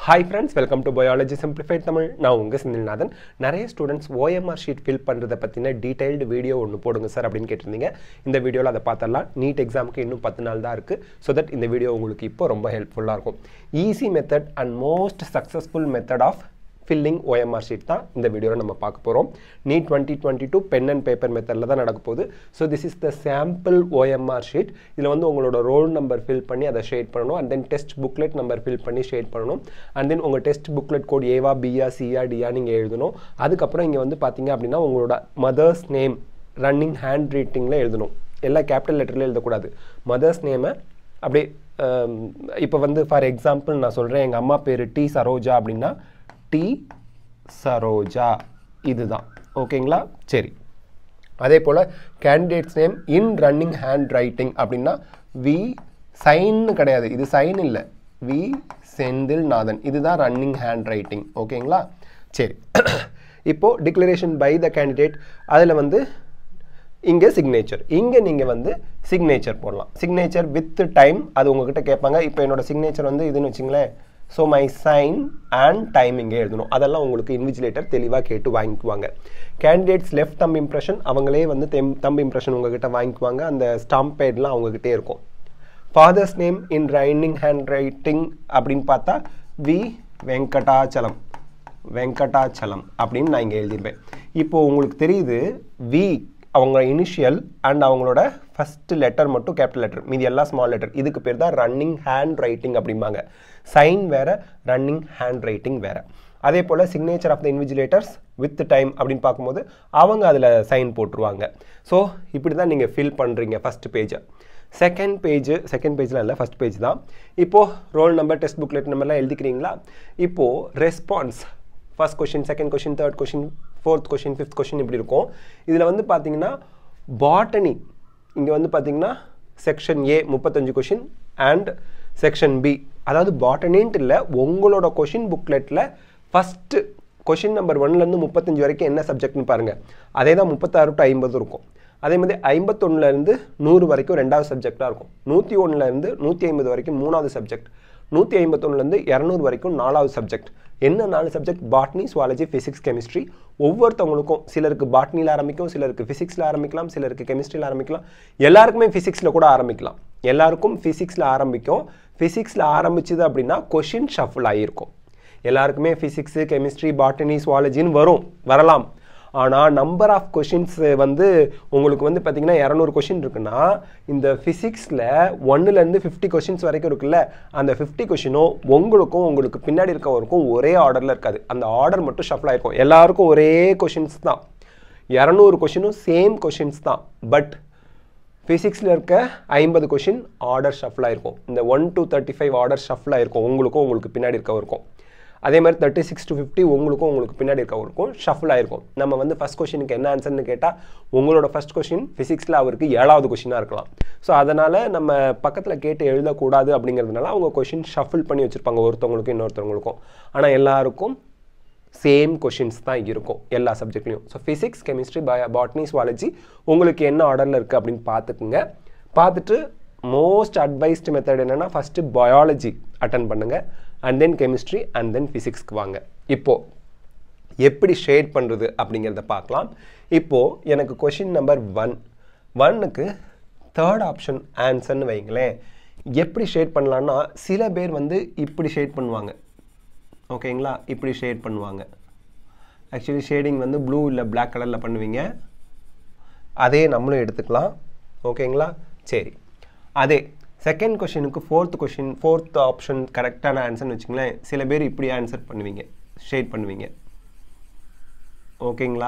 hi friends welcome to biology simplified Tamil நான் உங்கள் செந்தில்நாதன் நிறைய ஸ்டூடெண்ட்ஸ் ஓஎம்ஆர் ஷீட் ஃபில் பண்ணுறதை பற்றின டீடைல்டு வீடியோ ஒன்று போடுங்க சார் அப்படின்னு கேட்டிருந்தீங்க இந்த வீடியோவில் அதை பார்த்தரலாம் நீட் எக்ஸாமுக்கு இன்னும் பத்து நாள் தான் இருக்குது ஸோ தட் இந்த வீடியோ உங்களுக்கு இப்போ ரொம்ப ஹெல்ப்ஃபுல்லாக இருக்கும் easy method and most successful method of filling OMR sheet தான் இந்த வீடியோவில் நம்ம பார்க்க போகிறோம் NEET twenty twenty two pen and paper மெத்தடில் தான் நடக்க போகுது so this is the sample OMR sheet இதில் வந்து உங்களோட ரோல் நம்பர் ஃபில் பண்ணி அதை ஷேட் பண்ணணும் and then test booklet number fill பண்ணி ஷேட் பண்ணணும் அண்ட் தென் உங்கள் டெஸ்ட் புக்லெட் கோட் ஏவா பிஆ சிஆ டிஆ நீங்கள் எழுதணும் அதுக்கப்புறம் இங்கே வந்து பார்த்தீங்க அப்படின்னா உங்களோட மதர்ஸ் நேம் ரன்னிங் ஹேண்ட் ரைட்டிங்கில் எழுதணும் எல்லா கேபிட்டல் லெட்டரில் எழுதக்கூடாது மதர்ஸ் நேமை அப்படியே இப்போ வந்து ஃபார் எக்ஸாம்பிள் நான் சொல்கிறேன் எங்கள் அம்மா பேர் டி சரோஜா அப்படின்னா டி சரோஜா இதுதான் ஓகேங்களா சரி அதே போல் candidate's name in running hand writing அப்படின்னா வி சைன்னு கிடையாது இது சைன் இல்லை வி செந்தில் நாதன் இதுதான் ரன்னிங் ஹேண்ட் ரைட்டிங் ஓகேங்களா சரி இப்போது டிக்ளரேஷன் பை த கேண்டிடேட் அதில் வந்து இங்கே சிக்னேச்சர் இங்கே நீங்கள் வந்து சிக்னேச்சர் போடலாம் சிக்னேச்சர் வித் டைம் அது உங்ககிட்ட கேட்பாங்க இப்போ என்னோட சிக்னேச்சர் வந்து இதுன்னு வச்சுங்களேன் so my sign and time இங்கே எழுதணும் அதெல்லாம் உங்களுக்கு இன்விஜிலேட்டர் தெளிவாக கேட்டு வாங்கிக்குவாங்க கேண்டிடேட்ஸ் லெஃப்ட் தம் இம்ப்ரெஷன் அவங்களே வந்து தெம் தம் இம்ப்ரெஷன் உங்ககிட்ட வாங்கிக்குவாங்க அந்த ஸ்டாம்ப் பேட்லாம் அவங்ககிட்டே இருக்கும் father's name in running hand writing அப்படின்னு பார்த்தா வி வெங்கடாச்சலம் வெங்கடாச்சலம் அப்படின்னு நான் இங்கே எழுதிடுவேன் இப்போது உங்களுக்கு தெரியுது வி அவங்க இனிஷியல் அண்ட் அவங்களோட ஃபஸ்ட்டு லெட்டர் மட்டும் கேபிட்டல் லெட்டர் மீதி எல்லாம் ஸ்மால் லெட்டர் இதுக்கு பேர் தான் ரன்னிங் ஹேண்ட் ரைட்டிங் அப்படிம்பாங்க சைன் வேறு ரன்னிங் ஹேண்ட் ரைட்டிங் வேறு அதே போல் சிக்னேச்சர் ஆஃப் த இன்விஜிலேட்டர்ஸ் வித் டைம் அப்படின்னு பார்க்கும்போது அவங்க அதில் சைன் போட்டுருவாங்க ஸோ இப்படி தான் நீங்கள் ஃபில் பண்ணுறீங்க ஃபஸ்ட் பேஜை செகண்ட் பேஜ் செகண்ட் பேஜில் இல்லை ஃபஸ்ட் பேஜ் தான் இப்போது ரோல் நம்பர் டெக்ஸ்ட் புக்லெட் நம்பர்லாம் எழுதிக்கிறீங்களா இப்போது response first question second question third question fourth question fifth question இப்படி இருக்கும் இதில் வந்து பார்த்தீங்கன்னா பாட்டனி இங்கே வந்து பார்த்தீங்கன்னா செக்ஷன் ஏ முப்பத்தஞ்சு கொஷின் அண்ட் செக்ஷன் பி அதாவது பாட்டனின்ட்டு இல்லை உங்களோட கொஷின் புக்லெட்டில் ஃபஸ்ட்டு கொஷின் நம்பர் ஒன்லேருந்து முப்பத்தஞ்சு வரைக்கும் என்ன சப்ஜெக்ட்னு பாருங்கள் அதே தான் முப்பத்தாறு டு ஐம்பது இருக்கும் அதே மாதிரி ஐம்பத்தொன்னுலேருந்து நூறு வரைக்கும் ரெண்டாவது சப்ஜெக்டாக இருக்கும் நூற்றி ஒன்றுலேருந்து நூற்றி ஐம்பது வரைக்கும் மூணாவது சப்ஜெக்ட் நூற்றி ஐம்பத்தொன்னுலேருந்து இரநூறு வரைக்கும் நாலாவது சப்ஜெக்ட் என்ன நாலு subject botany zoology physics chemistry ஒவ்வொருத்தவங்களுக்கும் சிலருக்கு பாட்னியில் ஆரம்பிக்கும் சிலருக்கு ஃபிசிக்ஸில் ஆரம்பிக்கலாம் சிலருக்கு கெமிஸ்ட்ரியில் ஆரம்பிக்கலாம் எல்லாருக்குமே ஃபிசிக்ஸில் கூட ஆரம்பிக்கலாம் எல்லாருக்கும் ஃபிசிக்ஸில் ஆரம்பிக்கும் ஃபிசிக்ஸில் ஆரம்பிச்சது அப்படின்னா கொஷின் ஷஃபிள் ஆகியிருக்கும் எல்லாருக்குமே ஃபிசிக்ஸு கெமிஸ்ட்ரி பாட்டனி சுவாலஜின்னு வரும் வரலாம் ஆனால் நம்பர் ஆஃப் கொஷின்ஸ் வந்து உங்களுக்கு வந்து பார்த்திங்கன்னா இரநூறு கொஷின் இருக்குன்னா இந்த ஃபிசிக்ஸில் ஒன்றுலேருந்து ஃபிஃப்டி கொஷின்ஸ் வரைக்கும் இருக்குல்ல அந்த ஃபிஃப்டி கொஷினும் உங்களுக்கும் உங்களுக்கு பின்னாடி இருக்கவருக்கும் ஒரே ஆர்டரில் இருக்காது அந்த ஆர்டர் மட்டும் ஷஃபிள் ஆகிருக்கும் எல்லாருக்கும் ஒரே கொஷின்ஸ் தான் இரநூறு கொஷினும் சேம் கொஷின்ஸ் தான் பட் ஃபிசிக்ஸில் இருக்க ஐம்பது கொஷின் ஆர்டர் ஷஃபிள் ஆகிருக்கும் இந்த one to thirty five order shuffle ஆகிருக்கும் உங்களுக்கும் உங்களுக்கு பின்னாடி இருக்கவருக்கும் அதே மாதிரி தேர்ட்டி சிக்ஸ் டு ஃபிஃப்டி உங்களுக்கும் உங்களுக்கு பின்னாடி இருக்கவருக்கும் ஷஃபிள் ஆயிருக்கும் நம்ம வந்து ஃபஸ்ட் கொஷினுக்கு என்ன ஆன்சர்னு கேட்டால் உங்களோட ஃபஸ்ட் கொஷின் ஃபிசிக்ஸில் அவருக்கு ஏழாவது கொஷினாக இருக்கலாம் ஸோ அதனால் நம்ம பக்கத்தில் கேட்டு எழுதக்கூடாது அப்படிங்கிறதுனால அவங்க கொஷின் ஷஃபிள் பண்ணி வச்சுருப்பாங்க ஒருத்தவங்களுக்கும் இன்னொருத்தவங்களுக்கும் ஆனால் எல்லாருக்கும் சேம் கொஷின்ஸ் தான் இருக்கும் எல்லா சப்ஜெக்ட்லையும் ஸோ ஃபிசிக்ஸ் கெமிஸ்ட்ரி பய பாட்னி சுவாலஜி உங்களுக்கு என்ன ஆர்டரில் இருக்குது அப்படின்னு பார்த்துக்குங்க பார்த்துட்டு மோஸ்ட் அட்வைஸ்டு மெத்தட் என்னென்னா ஃபஸ்ட்டு பயாலஜி அட்டன் பண்ணுங்கள் and then chemistry and then ஃபிசிக்ஸ்க்கு வாங்க இப்போது எப்படி ஷேட் பண்ணுறது அப்படிங்கிறத பார்க்கலாம் இப்போது எனக்கு கொஷின் நம்பர் ஒன் ஒன்னுக்கு தேர்ட் ஆப்ஷன் ஆன்சர்னு வைங்களேன் எப்படி ஷேட் பண்ணலான்னா சில பேர் வந்து இப்படி ஷேட் பண்ணுவாங்க ஓகேங்களா இப்படி ஷேட் பண்ணுவாங்க ஆக்சுவலி ஷேடிங் வந்து ப்ளூ இல்லை பிளாக் கலரில் பண்ணுவீங்க அதே நம்மளும் எடுத்துக்கலாம் ஓகேங்களா சரி அதே செகண்ட் கொஷினுக்கு ஃபோர்த் கொஷின் ஃபோர்த் ஆப்ஷன் கரெக்டான ஆன்சர்னு வச்சுங்களேன் சில பேர் இப்படி ஆன்சர் பண்ணுவீங்க ஷேட் பண்ணுவீங்க ஓகேங்களா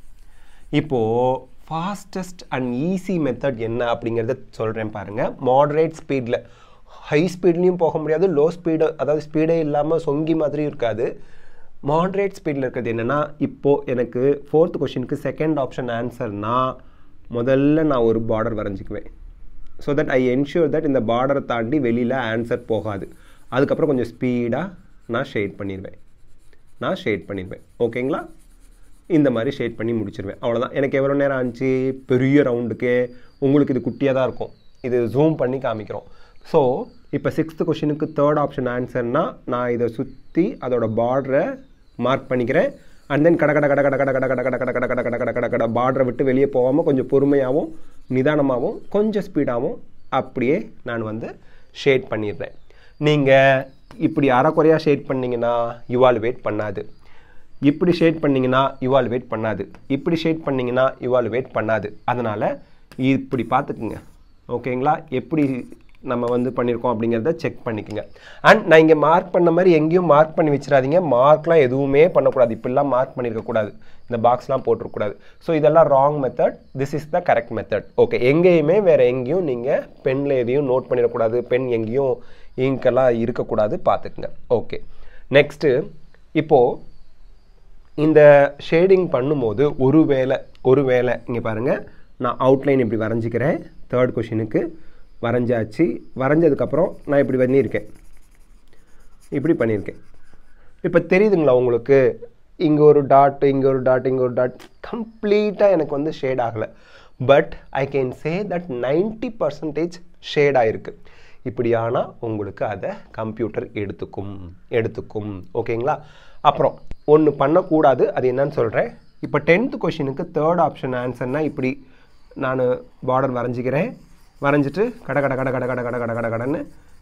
இப்போது ஃபாஸ்டஸ்ட் அண்ட் ஈஸி மெத்தட் என்ன அப்படிங்கிறத சொல்கிறேன் பாருங்கள் மாடரேட் ஸ்பீடில் ஹை ஸ்பீட்லேயும் போக முடியாது லோ ஸ்பீடு அதாவது ஸ்பீடே இல்லாமல் சொங்கி மாதிரியும் இருக்காது மாடரேட் ஸ்பீடில் இருக்கிறது என்னென்னா இப்போது எனக்கு ஃபோர்த் கொஷினுக்கு செகண்ட் ஆப்ஷன் ஆன்சர்னா முதல்ல நான் ஒரு பார்டர் வரைஞ்சிக்குவேன் so that I ensure that இந்த பார்டரை தாண்டி வெளியில் ஆன்சர் போகாது அதுக்கப்புறம் கொஞ்சம் ஸ்பீடாக நான் ஷேட் பண்ணிடுவேன் நான் ஷேட் பண்ணிடுவேன் ஓகேங்களா இந்த மாதிரி ஷேட் பண்ணி முடிச்சிருவேன் அவ்வளோதான் எனக்கு எவ்வளோ நேரம் ஆச்சு பெரிய ரவுண்டுக்கு உங்களுக்கு இது குட்டியாக தான் இருக்கும் இது ஜூம் பண்ணி காமிக்கிறோம் ஸோ இப்போ சிக்ஸ்த்து கொஷினுக்கு தேர்ட் ஆப்ஷன் ஆன்சர்னா நான் இதை சுற்றி அதோட பார்டரை மார்க் பண்ணிக்கிறேன் அண்ட் தென் கட கட கட கட கட கட கட கட கட கட கட கட கட கட கட பார்டரை விட்டு வெளியே போகாமல் கொஞ்சம் பொறுமையாகவும் நிதானமாகவும் கொஞ்சம் ஸ்பீடாகவும் அப்படியே நான் வந்து ஷேட் பண்ணிடுறேன் நீங்கள் இப்படி அறக்குறையாக ஷேட் பண்ணிங்கன்னா இவாலுவேட் பண்ணாது இப்படி ஷேட் பண்ணிங்கன்னா இவாலுவேட் பண்ணாது இப்படி ஷேட் பண்ணிங்கன்னா இவாலுவேட் பண்ணாது அதனால் இப்படி பார்த்துக்குங்க ஓகேங்களா எப்படி நம்ம வந்து பண்ணியிருக்கோம் அப்படிங்கிறத செக் பண்ணிக்கோங்க அண்ட் நான் இங்கே மார்க் பண்ண மாதிரி எங்கேயும் மார்க் பண்ணி வச்சிடாதீங்க மார்க்லாம் எதுவுமே பண்ணக்கூடாது இப்படிலாம் மார்க் பண்ணியிருக்கக்கூடாது இந்த பாக்ஸ்லாம் போட்டிருக்கக்கூடாது ஸோ இதெல்லாம் wrong method this is the correct method okay எங்கேயுமே வேறு எங்கேயும் நீங்கள் பெனில் எதையும் நோட் பண்ணிடக்கூடாது பென் எங்கேயும் இங்கெல்லாம் இருக்கக்கூடாது பார்த்துக்குங்க ஓகே நெக்ஸ்ட்டு இப்போது இந்த ஷேடிங் பண்ணும்போது ஒரு வேளை ஒரு வேளை இங்கே பாருங்கள் நான் அவுட்லைன் இப்படி வரைஞ்சிக்கிறேன் தேர்ட் கொஷினுக்கு வரைஞ்சாச்சு வரைஞ்சதுக்கப்புறம் நான் இப்படி பண்ணியிருக்கேன் இப்படி பண்ணியிருக்கேன் இப்போ தெரியுதுங்களா உங்களுக்கு இங்கே ஒரு டாட் இங்கே ஒரு டாட் இங்கே ஒரு டாட் கம்ப்ளீட்டாக எனக்கு வந்து ஷேட் ஆகலை but I can say that ninety percentage shade ஆகிருக்கு இப்படி ஆனால் உங்களுக்கு அதை கம்ப்யூட்டர் எடுத்துக்கும் எடுத்துக்கும் ஓகேங்களா அப்புறம் ஒன்று பண்ணக்கூடாது அது என்னன்னு சொல்கிறேன் இப்போ டென்த்து கொஷினுக்கு தேர்ட் ஆப்ஷன் ஆன்சர்னால் இப்படி நான் பார்டர் வரைஞ்சிக்கிறேன் வரைஞ்சிட்டு கட கட கட கட கட கட கட கட கடன்னு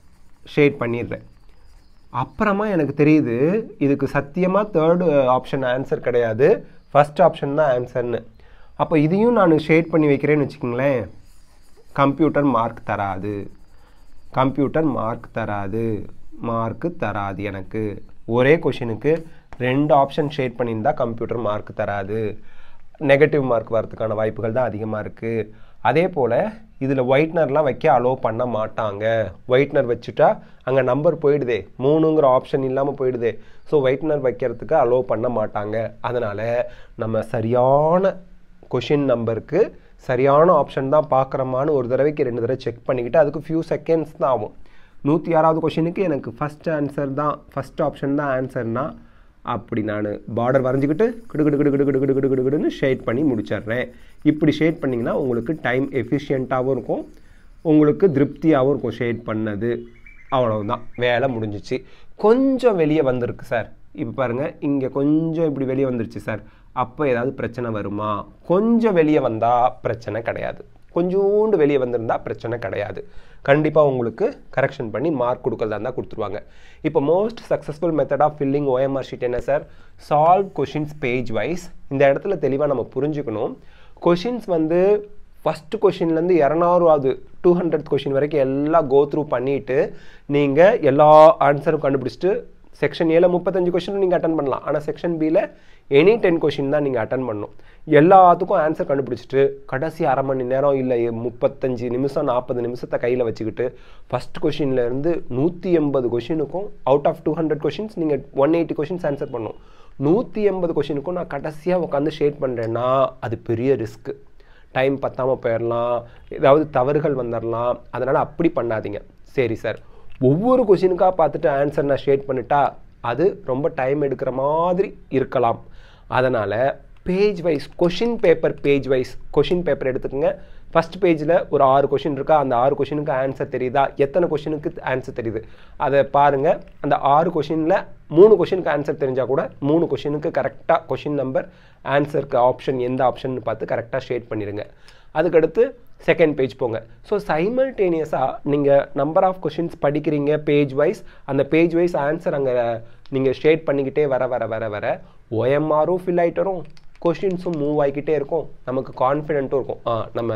ஷேட் பண்ணிடுறேன் அப்புறமா எனக்கு தெரியுது இதுக்கு சத்தியமாக தேர்டு ஆப்ஷன் ஆன்சர் கிடையாது ஃபஸ்ட் ஆப்ஷன் தான் ஆன்சர்னு அப்போ இதையும் நான் ஷேட் பண்ணி வைக்கிறேன்னு வச்சுக்கோங்களேன் கம்ப்யூட்டர் மார்க் தராது கம்ப்யூட்டர் மார்க் தராது மார்க்கு தராது எனக்கு ஒரே கொஷினுக்கு ரெண்டு ஆப்ஷன் ஷேட் பண்ணியிருந்தா கம்ப்யூட்டர் மார்க் தராது நெகட்டிவ் மார்க் வரதுக்கான வாய்ப்புகள் தான் அதிகமாக இருக்குது அதே போல் இதில் ஒயிட்னர்லாம் வைக்க அலோவ் பண்ண மாட்டாங்க ஒயிட்னர் வச்சுட்டா அங்கே நம்பர் போயிடுதே மூணுங்கிற ஆப்ஷன் இல்லாமல் போயிடுதே ஸோ ஒயிட்னர் வைக்கிறதுக்கு அலோவ் பண்ண மாட்டாங்க அதனால் நம்ம சரியான கொஷின் நம்பருக்கு சரியான ஆப்ஷன் தான் பார்க்குறோமான்னு ஒரு தடவைக்கு ரெண்டு தடவை செக் பண்ணிக்கிட்டு அதுக்கு ஃபியூ செகண்ட்ஸ் தான் ஆகும் நூற்றி ஆறாவது கொஷினுக்கு எனக்கு ஃபஸ்ட் ஆன்சர் தான் ஃபஸ்ட் ஆப்ஷன் தான் ஆன்சர்னா அப்படி நான் பார்டர் வரைஞ்சிக்கிட்டு கிடு கிடு கிடு கிடு கிடு கிடு கிடு கிடு கிடுன்னு ஷேட் பண்ணி முடிச்சிடுறேன் இப்படி ஷேட் பண்ணிங்கன்னா உங்களுக்கு டைம் எஃபிஷியண்ட்டாகவும் இருக்கும் உங்களுக்கு திருப்தியாகவும் இருக்கும் ஷேட் பண்ணது அவ்வளவுதான் வேலை முடிஞ்சிச்சு கொஞ்சம் வெளியே வந்திருக்கு சார் இப்போ பாருங்கள் இங்கே கொஞ்சம் இப்படி வெளியே வந்துருச்சு சார் அப்போ ஏதாவது பிரச்சனை வருமா கொஞ்சம் வெளியே வந்தால் பிரச்சனை கிடையாது கொஞ்சோண்டு வெளியே வந்திருந்தா பிரச்சனை கிடையாது கண்டிப்பாக உங்களுக்கு கரெக்ஷன் பண்ணி மார்க் கொடுக்கறதா இருந்தால் கொடுத்துருவாங்க இப்போ most successful method of filling OMR sheet என்ன sir solve questions page wise இந்த இடத்துல தெளிவாக நம்ம புரிஞ்சுக்கணும் கொஷின்ஸ் வந்து ஃபஸ்ட்டு கொஷின்லேருந்து இரநூறுவாது டூ ஹண்ட்ரட் கொஷின் வரைக்கும் எல்லாம் கோ த்ரூ பண்ணிவிட்டு நீங்கள் எல்லா ஆன்சரும் கண்டுபிடிச்சிட்டு செக்ஷன் ஏல முப்பத்தஞ்சு கொஷின் நீங்கள் அட்டன் பண்ணலாம் ஆனால் செக்ஷன் பியில் எனி டென் கொஷின் தான் நீங்கள் அட்டன் பண்ணணும் எல்லாத்துக்கும் ஆன்சர் கண்டுபிடிச்சிட்டு கடைசி அரை மணி நேரம் இல்லை முப்பத்தஞ்சு நிமிஷம் நாற்பது நிமிஷத்தை கையில் வச்சுக்கிட்டு ஃபஸ்ட் கொஷின்லேருந்து நூற்றி எண்பது கொஷினுக்கும் out of two hundred questions நீங்கள் ஒன் எயிட்டி கொஷின்ஸ் ஆன்சர் பண்ணணும் நூற்றி எண்பது கொஷினுக்கும் நான் கடைசியாக உட்காந்து ஷேட் பண்ணுறேன்னா அது பெரிய ரிஸ்க்கு டைம் பத்தாமல் போயிடலாம் ஏதாவது தவறுகள் வந்துடலாம் அதனால் அப்படி பண்ணாதீங்க சரி சார் ஒவ்வொரு கொஷினுக்காக பார்த்துட்டு ஆன்சர் நான் ஷேட் பண்ணிட்டா அது ரொம்ப டைம் எடுக்கிற மாதிரி இருக்கலாம் அதனால் page wise question paper page wise question paper எடுத்துக்கோங்க ஃபஸ்ட் பேஜில் ஒரு ஆறு கொஷின் இருக்கா அந்த ஆறு கொஷினுக்கு ஆன்சர் தெரியுதா எத்தனை கொஷினுக்கு ஆன்சர் தெரியுது அதை பாருங்கள் அந்த ஆறு கொஷினில் மூணு கொஷினுக்கு ஆன்சர் தெரிஞ்சால் கூட மூணு கொஷினுக்கு கரெக்டாக கொஷின் நம்பர் ஆன்சருக்கு ஆப்ஷன் எந்த ஆப்ஷன் பார்த்து கரெக்டாக ஷேட் பண்ணிடுங்க அதுக்கடுத்து செகண்ட் பேஜ் போங்க ஸோ சைமல்டேனியஸாக நீங்கள் நம்பர் ஆஃப் கொஷின்ஸ் படிக்கிறீங்க பேஜ் வைஸ் அந்த பேஜ் வைஸ் ஆன்சர் அங்கே நீங்கள் ஷேட் பண்ணிக்கிட்டே வர வர வர வர ஓஎம்ஆரும் ஃபில் ஆகிட்டு வரும் கொஷின்ஸும் மூவ் ஆகிக்கிட்டே இருக்கும் நமக்கு கான்ஃபிடென்ட்டும் இருக்கும் ஆ நம்ம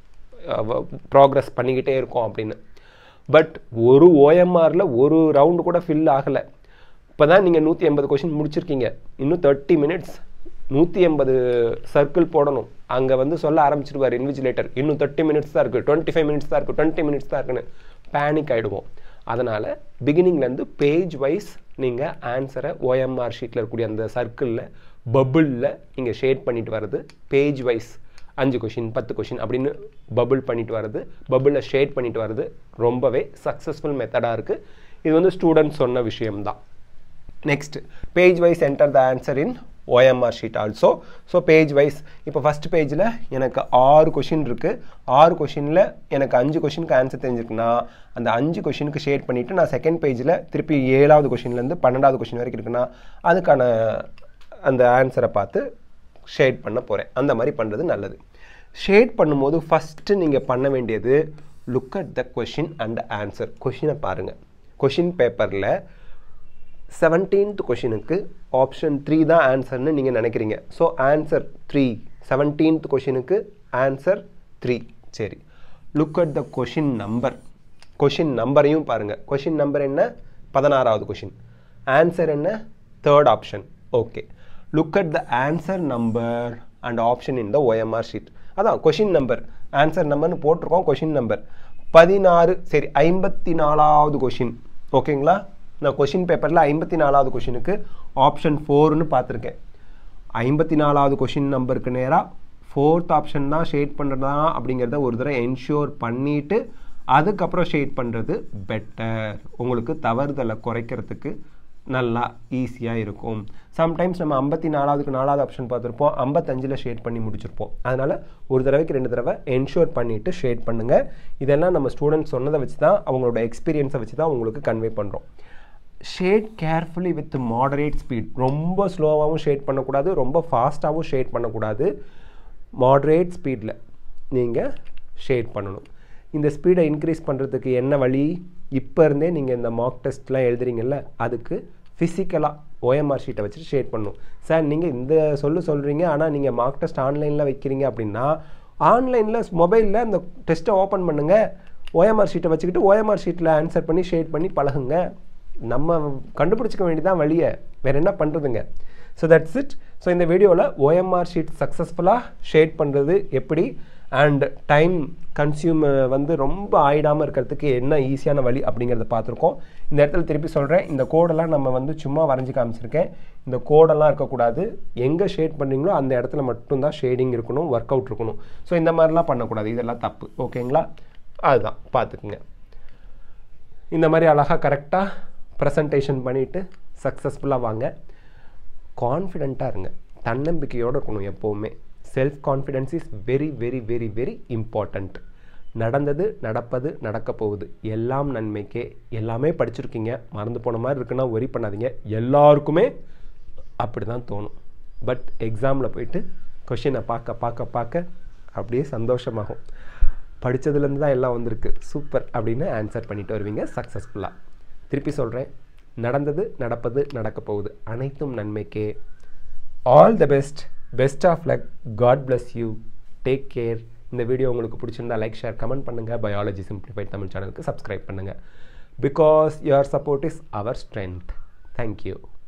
ப்ராக்ரஸ் பண்ணிக்கிட்டே இருக்கோம் அப்படின்னு பட் ஒரு ஓஎம்ஆரில் ஒரு ரவுண்டு கூட ஃபில் ஆகலை இப்போ தான் நீங்கள் நூற்றி எண்பது கொஷின் முடிச்சிருக்கீங்க இன்னும் தேர்ட்டி மினிட்ஸ் நூற்றி எண்பது சர்க்கிள் போடணும் அங்கே வந்து சொல்ல ஆரம்பிச்சிருவார் இன்விஜிலேட்டர் இன்னும் தேர்ட்டி மினிட்ஸ் தான் இருக்குது டுவெண்ட்டி ஃபைவ் மினிட்ஸ் தான் இருக்குது டுவெண்ட்டி மினிட்ஸ் தான் இருக்குன்னு பேனிக் ஆகிடுவோம் அதனால் பிகினிங்லேருந்து பேஜ் வைஸ் நீங்கள் ஆன்சரை ஓஎம்ஆர் ஷீட்டில் இருக்கக்கூடிய அந்த சர்க்கிளில் பபுளில் நீங்கள் ஷேட் பண்ணிட்டு வர்றது பேஜ் வைஸ் அஞ்சு கொஷின் பத்து கொஷின் அப்படின்னு பபுள் பண்ணிட்டு வர்றது பபுளில் ஷேட் பண்ணிட்டு வர்றது ரொம்பவே சக்ஸஸ்ஃபுல் மெத்தடாக இருக்குது இது வந்து ஸ்டூடெண்ட் சொன்ன விஷயம்தான் next page wise enter the answer in OMR sheet also so page wise இப்போ ஃபஸ்ட் பேஜில் எனக்கு ஆறு கொஷின் இருக்குது ஆறு கொஷினில் எனக்கு அஞ்சு கொஷினுக்கு ஆன்சர் தெரிஞ்சிருக்குன்னா அந்த அஞ்சு கொஷினுக்கு ஷேட் பண்ணிவிட்டு நான் செகண்ட் பேஜில் திருப்பி ஏழாவது கொஷின்லேருந்து பன்னெண்டாவது கொஷின் வரைக்கும் இருக்குன்னா அதுக்கான அந்த ஆன்சரை பார்த்து ஷேட் பண்ண போகிறேன் அந்த மாதிரி பண்ணுறது நல்லது ஷேட் பண்ணும்போது ஃபஸ்ட்டு நீங்கள் பண்ண வேண்டியது look at the question and answer கொஷினை பாருங்கள் கொஷின் பேப்பரில் செவன்டீன்த் கொஷினுக்கு ஆப்ஷன் த்ரீ தான் ஆன்சர்னு நீங்கள் நினைக்கிறீங்க ஸோ ஆன்சர் த்ரீ செவன்டீன்த் கொஷினுக்கு ஆன்சர் த்ரீ சரி look at the question number question நம்பரையும் பாருங்கள் கொஷின் நம்பர் என்ன பதினாறாவது கொஷின் ஆன்சர் என்ன third option okay look at the answer number and option in the OMR sheet அதான் கொஷின் நம்பர் ஆன்சர் நம்பர்னு போட்டிருக்கோம் கொஷின் நம்பர் பதினாறு சரி ஐம்பத்தி நாலாவது கொஷின் ஓகேங்களா நான் கொஷின் பேப்பரில் ஐம்பத்தி நாலாவது கொஷினுக்கு ஆப்ஷன் ஃபோர்னு பார்த்துருக்கேன் ஐம்பத்தி நாலாவது கொஷின் நம்பருக்கு நேராக ஃபோர்த் ஆப்ஷன் தான் ஷேட் பண்ணுறதா அப்படிங்கிறத ஒரு தடவை என்ஷூர் பண்ணிவிட்டு அதுக்கப்புறம் ஷேட் பண்ணுறது பெட்டர் உங்களுக்கு தவறுதலை குறைக்கிறதுக்கு நல்லா ஈஸியாக இருக்கும் சம்டைம்ஸ் நம்ம ஐம்பத்தி நாலாவதுக்கு நாலாவது ஆப்ஷன் பார்த்துருப்போம் ஐம்பத்தஞ்சில் ஷேட் பண்ணி முடிச்சிருப்போம் அதனால் ஒரு தடவைக்கு ரெண்டு தடவை என்ஷூர் பண்ணிவிட்டு ஷேட் பண்ணுங்கள் இதெல்லாம் நம்ம ஸ்டூடெண்ட்ஸ் சொன்னதை வச்சு தான் அவங்களோட எக்ஸ்பீரியன்ஸை வச்சு தான் உங்களுக்கு கன்வே பண்ணுறோம் shade carefully with moderate speed ரொம்ப ஸ்லோவாகவும் ஷேட் பண்ணக்கூடாது ரொம்ப ஃபாஸ்ட்டாகவும் ஷேட் பண்ணக்கூடாது மாடரேட் ஸ்பீடில் நீங்கள் ஷேட் பண்ணணும் இந்த ஸ்பீடை இன்க்ரீஸ் பண்ணுறதுக்கு என்ன வழி இப்போ இருந்தே நீங்கள் இந்த மார்க் டெஸ்ட்லாம் எழுதுறீங்கல்ல அதுக்கு ஃபிசிக்கலாக ஓஎம்ஆர் ஷீட்டை வச்சுட்டு ஷேட் பண்ணணும் சார் நீங்கள் இந்த சொல்லு சொல்கிறீங்க ஆனால் நீங்கள் மார்க் டெஸ்ட் ஆன்லைனில் வைக்கிறீங்க அப்படின்னா ஆன்லைனில் மொபைலில் அந்த டெஸ்ட்டை ஓப்பன் பண்ணுங்கள் ஓஎம்ஆர் ஷீட்டை வச்சுக்கிட்டு ஓஎம்ஆர் ஷீட்டில் ஆன்சர் பண்ணி ஷேட் பண்ணி பழகுங்க நம்ம கண்டுபிடிச்சிக்க வேண்டியதான் வழியை வேறு என்ன பண்ணுறதுங்க ஸோ தட்ஸ் இட் ஸோ இந்த வீடியோவில் ஓஎம்ஆர் ஷீட் சக்ஸஸ்ஃபுல்லாக ஷேட் பண்ணுறது எப்படி அண்ட் டைம் கன்சியூம் வந்து ரொம்ப ஆயிடாமல் இருக்கிறதுக்கு என்ன ஈஸியான வழி அப்படிங்கிறத பார்த்துருக்கோம் இந்த இடத்துல திருப்பி சொல்கிறேன் இந்த கோடெல்லாம் நம்ம வந்து சும்மா வரைஞ்சி காமிச்சிருக்கேன் இந்த கோடெல்லாம் இருக்கக்கூடாது எங்கே ஷேட் பண்ணுறீங்களோ அந்த இடத்துல மட்டும்தான் ஷேடிங் இருக்கணும் ஒர்க் அவுட் இருக்கணும் ஸோ இந்த மாதிரிலாம் பண்ணக்கூடாது இதெல்லாம் தப்பு ஓகேங்களா அதுதான் பார்த்துக்குங்க இந்த மாதிரி அழகாக கரெக்டாக ப்ரெசன்டேஷன் பண்ணிவிட்டு சக்ஸஸ்ஃபுல்லாக வாங்க கான்ஃபிடெண்ட்டாக இருங்க தன்னம்பிக்கையோடு இருக்கணும் எப்போவுமே self confidence is very very very very important நடந்தது நடப்பது நடக்க போகுது எல்லாம் நன்மைக்கே எல்லாமே படிச்சிருக்கீங்க மறந்து போன மாதிரி இருக்குன்னா ஒரி பண்ணாதீங்க எல்லாருக்குமே அப்படி தான் தோணும் பட் எக்ஸாமில் போயிட்டு கொஷினை பார்க்க பார்க்க பார்க்க அப்படியே சந்தோஷமாகும் படித்ததுலேருந்து தான் எல்லாம் வந்திருக்கு சூப்பர் அப்படின்னு ஆன்சர் பண்ணிட்டு வருவீங்க சக்ஸஸ்ஃபுல்லாக திருப்பி சொல்கிறேன் நடந்தது நடப்பது நடக்க போகுது அனைத்தும் நன்மைக்கே all the best best of luck God bless you take care இந்த வீடியோ உங்களுக்கு பிடிச்சிருந்தா லைக் ஷேர் கமெண்ட் பண்ணுங்கள் பயாலஜி சிம்பிளிஃபைட் தமிழ் சேனலுக்கு சப்ஸ்கிரைப் பண்ணுங்கள் because your support is our strength thank you